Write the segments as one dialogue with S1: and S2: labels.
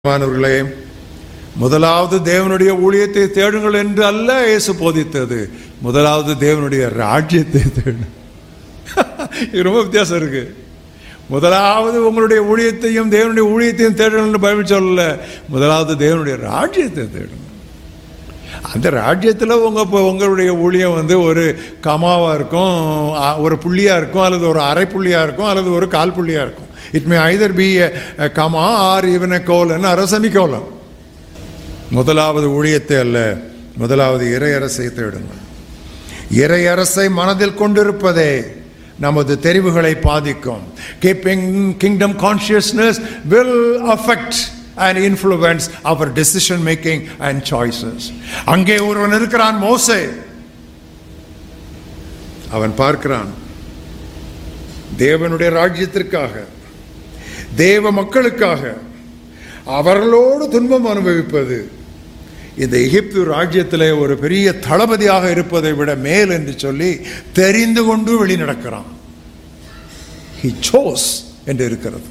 S1: மாணவர்களே முதலாவது தேவனுடைய ஊழியத்தை தேடுங்கள் என்று அல்ல இயேசு போதித்தது முதலாவது தேவனுடைய ராஜ்யத்தை தேடும் இது ரொம்ப வித்தியாசம் இருக்கு முதலாவது உங்களுடைய ஊழியத்தையும் தேவனுடைய ஊழியத்தையும் தேடணும்னு பைபிள் சொல்லல முதலாவது தேவனுடைய ராஜ்யத்தை தேடணும் அந்த ராஜ்யத்தில் உங்கள் இப்போ உங்களுடைய ஊழியம் வந்து ஒரு கமாவாக இருக்கும் அ- ஒரு புள்ளியாக இருக்கும் அல்லது ஒரு அரை புள்ளியாக இருக்கும் அல்லது ஒரு கால் புள்ளியாக இருக்கும் it may either be a comma or even a colon அரசமி கோலம் முதலாவது ஊழியத்தை அல்ல முதலாவது இறையரசை தேடுங்கள் இறையரசை மனதில் கொண்டிருப்பதே நமது தெரிவுகளை பாதிக்கும் keeping kingdom consciousness will affect and influence our decision making and choices அங்கே ஒருவன் இருக்கிறான் மோசே அவன் பார்க்கிறான் தேவனுடைய ராஜ்யத்திற்காக தேவ மக்களுக்காக அவர்களோடு துன்பம் அனுபவிப்பது இந்த எகிப்து ராஜ்யத்திலே ஒரு பெரிய தளபதியாக இருப்பதை விட மேல் என்று சொல்லி தெரிந்து கொண்டு வெளி நடக்கிறான் ஹி சோஸ் என்று இருக்கிறது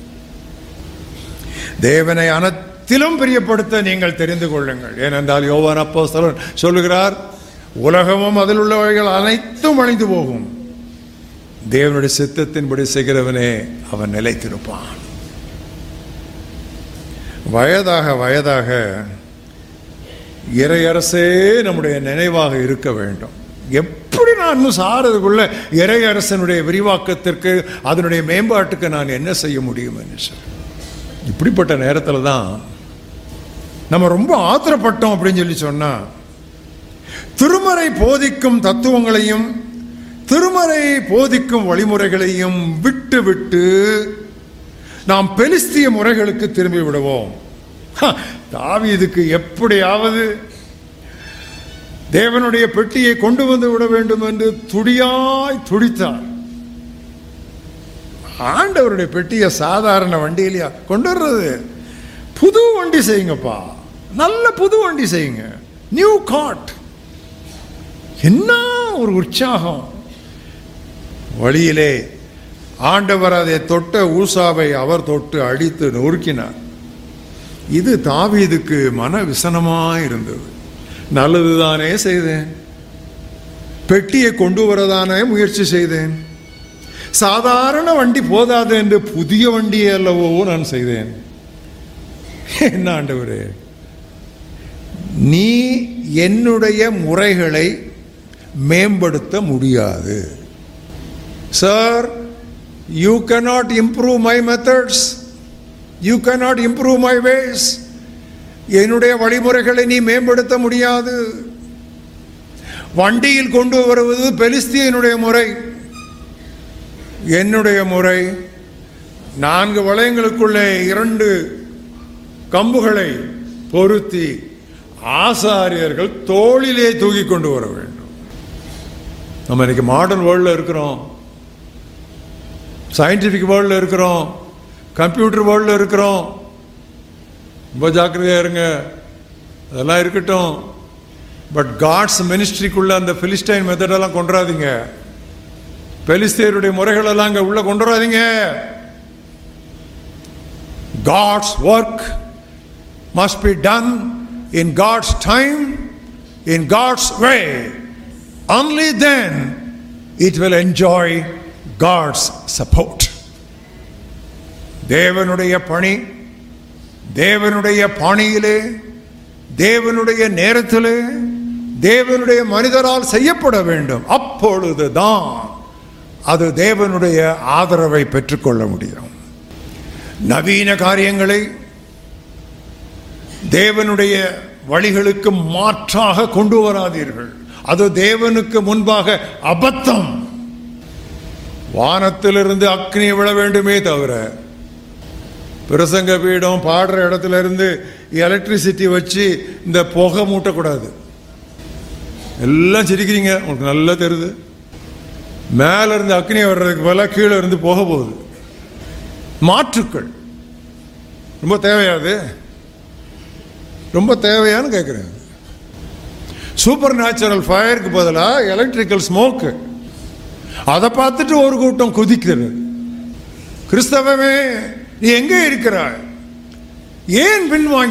S1: தேவனை அனைத்திலும் பிரியப்படுத்த நீங்கள் தெரிந்து கொள்ளுங்கள் ஏனென்றால் யோவான் அப்போஸ்தலன் சொல்லுகிறார் உலகமும் அதில் உள்ளவைகள் அனைத்தும் அழிந்து போகும் தேவனுடைய சித்தத்தின்படி செய்கிறவனே அவன் நிலைத்திருப்பான் வயதாக வயதாக இறையரசே நம்முடைய நினைவாக இருக்க வேண்டும் எப்படி நான் இன்னும் சாரதுக்குள்ள இறையரசனுடைய விரிவாக்கத்திற்கு அதனுடைய மேம்பாட்டுக்கு நான் என்ன செய்ய முடியும் என்று சொல்லி இப்படிப்பட்ட நேரத்தில் தான் நம்ம ரொம்ப ஆத்திரப்பட்டோம் அப்படின்னு சொல்லி சொன்னா திருமறை போதிக்கும் தத்துவங்களையும் திருமறை போதிக்கும் வழிமுறைகளையும் விட்டு விட்டு நாம் பெலிஸ்திய முறைகளுக்கு திரும்பி விடுவோம் ஹ, தாவீதுக்கு எப்படியாவது தேவனுடைய பெட்டியை கொண்டு வந்து விட வேண்டும் என்று துடியாய் துடித்தார் ஆண்டவருடைய பெட்டியை சாதாரண வண்டியிலையா கொண்டு வர்றது புது வண்டி செய்யுங்கப்பா நல்ல புது வண்டி செய்யுங்க நியூ காட் என்ன ஒரு உற்சாகம் வழியிலே ஆண்டவர் அதை தொட்ட ஊசாவை அவர் தொட்டு அடித்து நொறுக்கினார் இது தாவீதுக்கு மன விசனமாய் இருந்தது நல்லதுதானே செய்தேன் பெட்டியை கொண்டு வரதானே முயற்சி செய்தேன் சாதாரண வண்டி போதாது என்று புதிய வண்டியை அல்லவோ நான் செய்தேன் என்ன ஆண்டவரே நீ என்னுடைய முறைகளை மேம்படுத்த முடியாது sir you cannot improve my methods you cannot improve my ways என்னுடைய வழிமுறைகளை நீ மேம்படுத்த முடியாது வண்டியில் கொண்டு வருவது பெலிஸ்தியனுடைய முறை என்னுடைய முறை நான்கு வளையங்களுக்குள்ளே இரண்டு கம்புகளை பொருத்தி ஆசாரியர்கள் தோளிலே தூக்கி கொண்டு வர வேண்டும் நம்ம இன்னைக்கு மாடர்ன் வேர்ல்டில் இருக்கிறோம் சயின்டிஃபிக் வேர்ல்டில் இருக்கிறோம் கம்ப்யூட்டர் வேர்ல்டில் இருக்கிறோம் ரொம்ப ஜாக்கிரதையாக இருங்க அதெல்லாம் இருக்கட்டும் பட் காட்ஸ் மினிஸ்ட்ரிக்குள்ள அந்த பிலிஸ்டைன் மெத்தடெல்லாம் கொண்டுறாதீங்க பெலிஸ்தேருடைய முறைகளெல்லாம் அங்கே உள்ள கொண்டு வராதீங்க God's work must be done in God's time in God's way only then it will enjoy God's support. தேவனுடைய பணி தேவனுடைய பாணியிலே தேவனுடைய நேரத்திலே தேவனுடைய மனிதரால் செய்யப்பட வேண்டும் அப்பொழுதுதான் அது தேவனுடைய ஆதரவை பெற்றுக்கொள்ள முடியும் நவீன காரியங்களை தேவனுடைய வழிகளுக்கு மாற்றாக கொண்டு வராதீர்கள் அது தேவனுக்கு முன்பாக அபத்தம் வானத்திலிருந்து அக்னி விழ வேண்டுமே தவிர பிரசங்க பீடம் பாடுற இடத்துல இருந்து எலக்ட்ரிசிட்டி வச்சு இந்த புகை மூட்டக்கூடாது எல்லாம் சிரிக்கிறீங்க உங்களுக்கு நல்லா தெரியுது மேல இருந்து அக்னி வர்றதுக்கு பதிலாக கீழே இருந்து போக போகுது மாற்றுக்கள் ரொம்ப தேவையாது ரொம்ப தேவையான்னு கேட்குறேன் சூப்பர் நேச்சுரல் ஃபயருக்கு பதிலாக எலக்ட்ரிக்கல் ஸ்மோக்கு அதை பார்த்துட்டு ஒரு கூட்டம் குதிக்கிறது கிறிஸ்தவமே நீ எங்கே இருக்கிறாய் ஏன் பின்வாங்கி